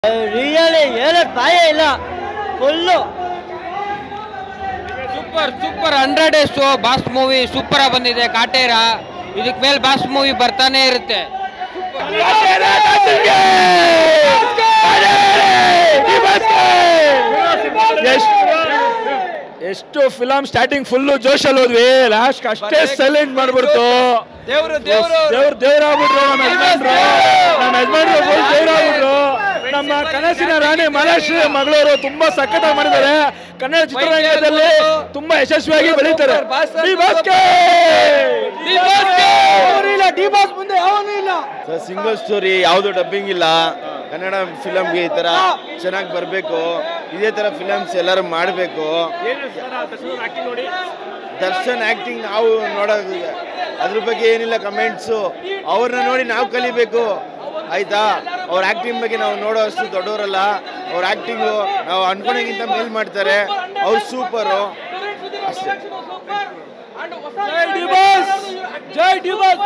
Really ಹೇಳಕ್ ಬಾಯೇ ಇಲ್ಲ full super super hundred days boss movie super ಆಗಿ ಬಂದಿದೆ ಕಾಟೇರ ಇದಕ್ ಮೇಲೆ ಬಾಸ್ ಮೂವಿ ಬರ್ತಾನೆ ಇರುತ್ತೆ ಎಷ್ಟು ಫಿಲಮ್ ಸ್ಟಾರ್ಟಿಂಗ್ ಫುಲ್ಲು ಜೋಶಲ್ಲಿ ಹೋದ್ವಿ ಲಾಸ್ಟ್ ಅಷ್ಟೇ ಸೈಲೆಂಟ್ ಮಾಡ್ಬಿಡ್ತು ದೇವ್ರು ದೇವ್ರ ದೇವ್ರ ಆಗ್ಬಿಟ್ರು ನಮ್ಮ ಯಜಮಾನ್ರು ನಮ್ಮ ಯಜಮಾನ್ರು ಫುಲ್ ದೇವ್ರ ಆಗ್ಬಿಟ್ರು ನಮ್ಮ ಕನಸಿನ ರಾಣಿ ಮಹಾರಾಷ್ಟ್ರ ಮಗಳವರು ತುಂಬಾ ಸಖತ್ತಾಗಿ ಮಾಡಿದ್ದಾರೆ ಕನ್ನಡ ಚಿತ್ರರಂಗದಲ್ಲಿ ತುಂಬಾ ಯಶಸ್ವಿಯಾಗಿ ಬೆಳೀತಾರೆ ಡಿ ಬಾಸ್ಕೆ! ಡಿ ಬಾಸ್ ಮುಂದೆ ಯಾವನೂ ಇಲ್ಲ ಸರ್ ಸಿಂಗಲ್ ಸ್ಟೋರಿ ಯಾವುದು ಡಬ್ಬಿಂಗ್ ಇಲ್ಲ ಕನ್ನಡ ಫಿಲಮ್ಗೆ ಈ ಥರ ಚೆನ್ನಾಗಿ ಬರಬೇಕು ಇದೇ ಥರ ಫಿಲಮ್ಸ್ ಎಲ್ಲರೂ ಮಾಡಬೇಕು ದರ್ಶನ್ ಆ್ಯಕ್ಟಿಂಗ್ ನಾವು ನೋಡೋದು ಅದ್ರ ಬಗ್ಗೆ ಏನಿಲ್ಲ ಕಮೆಂಟ್ಸು ಅವ್ರನ್ನ ನೋಡಿ ನಾವು ಕಲಿಬೇಕು ಆಯ್ತಾ ಅವ್ರ ಆ್ಯಕ್ಟಿಂಗ್ ಬಗ್ಗೆ ನಾವು ನೋಡೋ ಅಷ್ಟು ದೊಡ್ಡವರಲ್ಲ ಅವ್ರ ಆ್ಯಕ್ಟಿಂಗು ನಾವು ಅನ್ಕೊಳೋಕ್ಕಿಂತ ಮೇಲ್ ಮಾಡ್ತಾರೆ ಅವ್ರು ಸೂಪರು ಅಷ್ಟೇ jai D boss jai D boss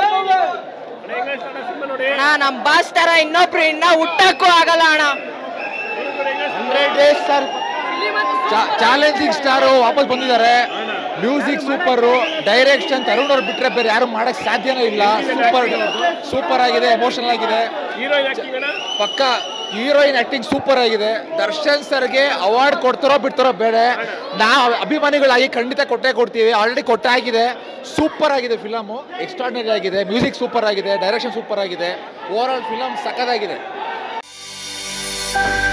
ಅಣ್ಣ ನಮ್ ಬಾಸ್ ತರ ಇನ್ನೊಬ್ರು ಇನ್ನ ಹುಟ್ಟಕ್ಕೂ ಆಗಲ್ಲ ಅಣ್ಣ hundred days sir challenging star ವಾಪಸ್ ಬಂದಿದ್ದಾರೆ ಮ್ಯೂಸಿಕ್ ಸೂಪರ್ ಡೈರೆಕ್ಷನ್ ತರುಣ್ ಅವ್ರು ಬಿಟ್ರೆ ಬೇರೆ ಯಾರು ಮಾಡಕ್ ಸಾಧ್ಯನೇ ಇಲ್ಲ ಸೂಪರ್ ಸೂಪರ್ ಆಗಿದೆ ಎಮೋಷನಲ್ ಆಗಿದೆ ಪಕ್ಕ ಹೀರೋಯಿನ್ ಆಕ್ಟಿಂಗ್ ಸೂಪರ್ ಆಗಿದೆ ದರ್ಶನ್ ಸರ್ಗೆ ಅವಾರ್ಡ್ ಕೊಡ್ತಾರೋ ಬಿಡ್ತಾರೋ ಬೇಡ ನಾವು ಅಭಿಮಾನಿಗಳಾಗಿ ಖಂಡಿತ ಕೊಟ್ಟೇ ಕೊಡ್ತೀವಿ ಆಲ್ರೆಡಿ ಕೊಟ್ಟಾಗಿದೆ ಸೂಪರ್ ಆಗಿದೆ ಫಿಲಮು ಎಕ್ಸ್ಟ್ರಾರ್ಡಿನರಿ ಆಗಿದೆ ಮ್ಯೂಸಿಕ್ ಸೂಪರ್ ಆಗಿದೆ ಡೈರೆಕ್ಷನ್ ಸೂಪರ್ ಆಗಿದೆ ಓವರ್ ಆಲ್ ಫಿಲಮ್ ಸಖತ್ತಾಗಿದೆ